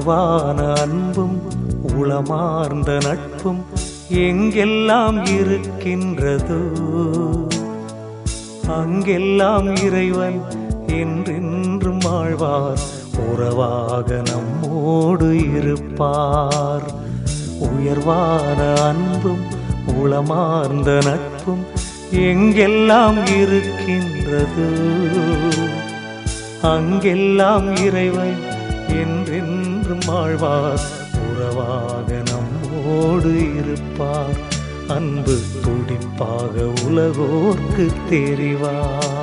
உயர்வான அன்பும் உளமார்ந்த நட்பும் எங்கெல்லாம் இருக்கின்றதோ அங்கெல்லாம் இறைவன் என்றென்றும் வாழ்வார் உறவாக நம்மோடு இருப்பார் உயர்வான அன்பும் உளமார்ந்த நட்பும் எங்கெல்லாம் இருக்கின்றது அங்கெல்லாம் இறைவன் என்றென்றும் வாழ்வார் உறவாக நம்மோடு இருப்பார் அன்பு துடிப்பாக உலகோர்க்கு தெரிவார்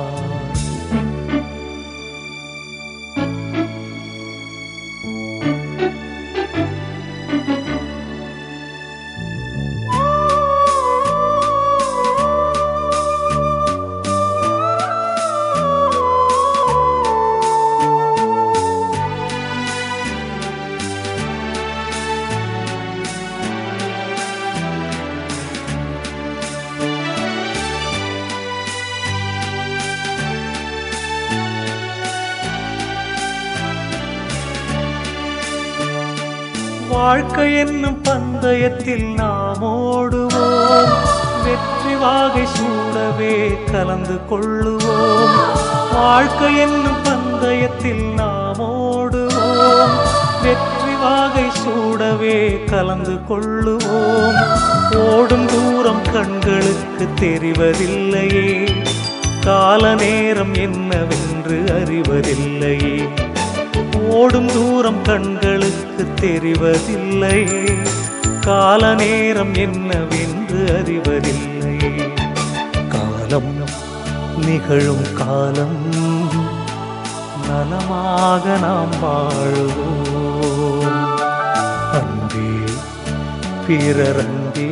வாழ்க்கை என்னும் பந்தயத்தில் நாம் ஓடுவோம் வெற்றி வாகை சூடவே கலந்து கொள்ளுவோம் வாழ்க்கை என்னும் பந்தயத்தில் நாம் ஓடுவோம் வெற்றி வாகை சூடவே கலந்து கொள்ளுவோம் ஓடும் தூரம் கண்களுக்கு தெரிவதில்லையே கால நேரம் என்னவென்று அறிவதில்லையே ஓடும் தூரம் கண்களுக்கு தெரிவதில்லையே கால நேரம் என்னவென்று அறிவதில்லையே காலம் நிகழும் காலம் நலமாக நாம் வாழுவோம் அன்பே பிறரன்பே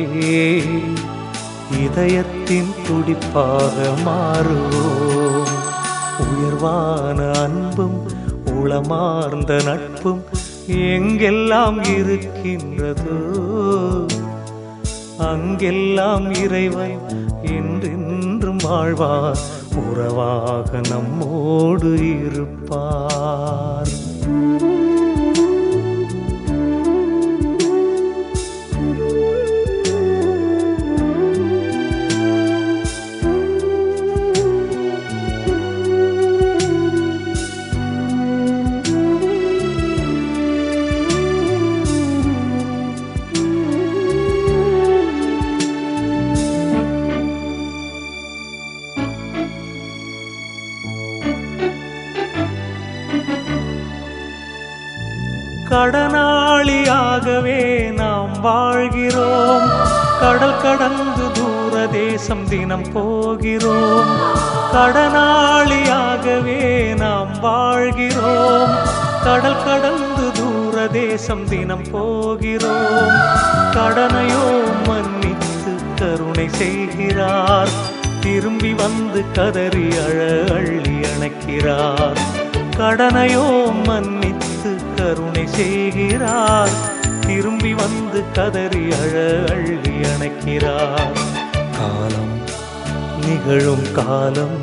இதயத்தின் துடிப்பாக மாறுவோம் உயர்வான அன்பும் உளமார்ந்த நட்பும் எங்கெல்லாம் இருக்கின்றதோ அங்கெல்லாம் இறைவன் என்றென்றும் வாழ்வார் உறவாக நம்மோடு இருப்பார் கடனாளியாகவே நாம் வாழ்கிறோம் கடல் கடந்து தூர தேசம் தினம் போகிறோம் கடனாளியாகவே நாம் வாழ்கிறோம் கடல் கடந்து தூர தேசம் தினம் போகிறோம் கடனையோ மன்னித்து கருணை செய்கிறார் திரும்பி வந்து கதறி அழ அள்ளி அணைக்கிறார் கடனையோ மன்னித்து கருணை செய்கிறார் திரும்பி வந்து கதறி அழ அள்ளி அணைக்கிறார் காலம் நிகழும் காலம்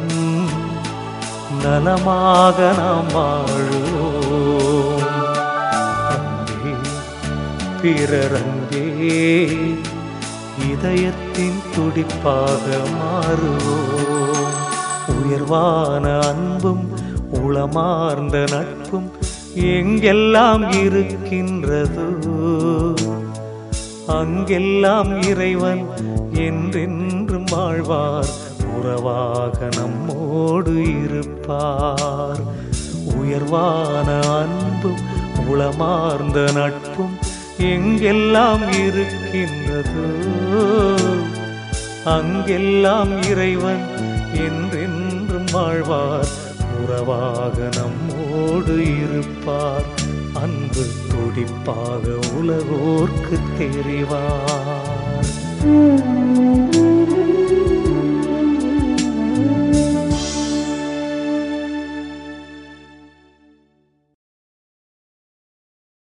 நலமாக நாம் வாழுவோம் அன்பே பிறரன்பே இதயத்தின் துடிப்பாக மாறுவோம் உயர்வான அன்பும் உளமார்ந்த நட்பும் எங்கெல்லாம் இருக்கின்றதோ அங்கெல்லாம் இறைவன் என்றென்றும் வாழ்வார் உறவாக நம்மோடு இருப்பார் உயர்வான அன்பும் உளமார்ந்த நட்பும் எங்கெல்லாம் இருக்கின்றதோ அங்கெல்லாம் இறைவன் என்றென்றும் வாழ்வார் உறவாக நம்மோடு இருப்பார் அன்பு துடிப்பாக உலகோர்க்கு தெரிவார்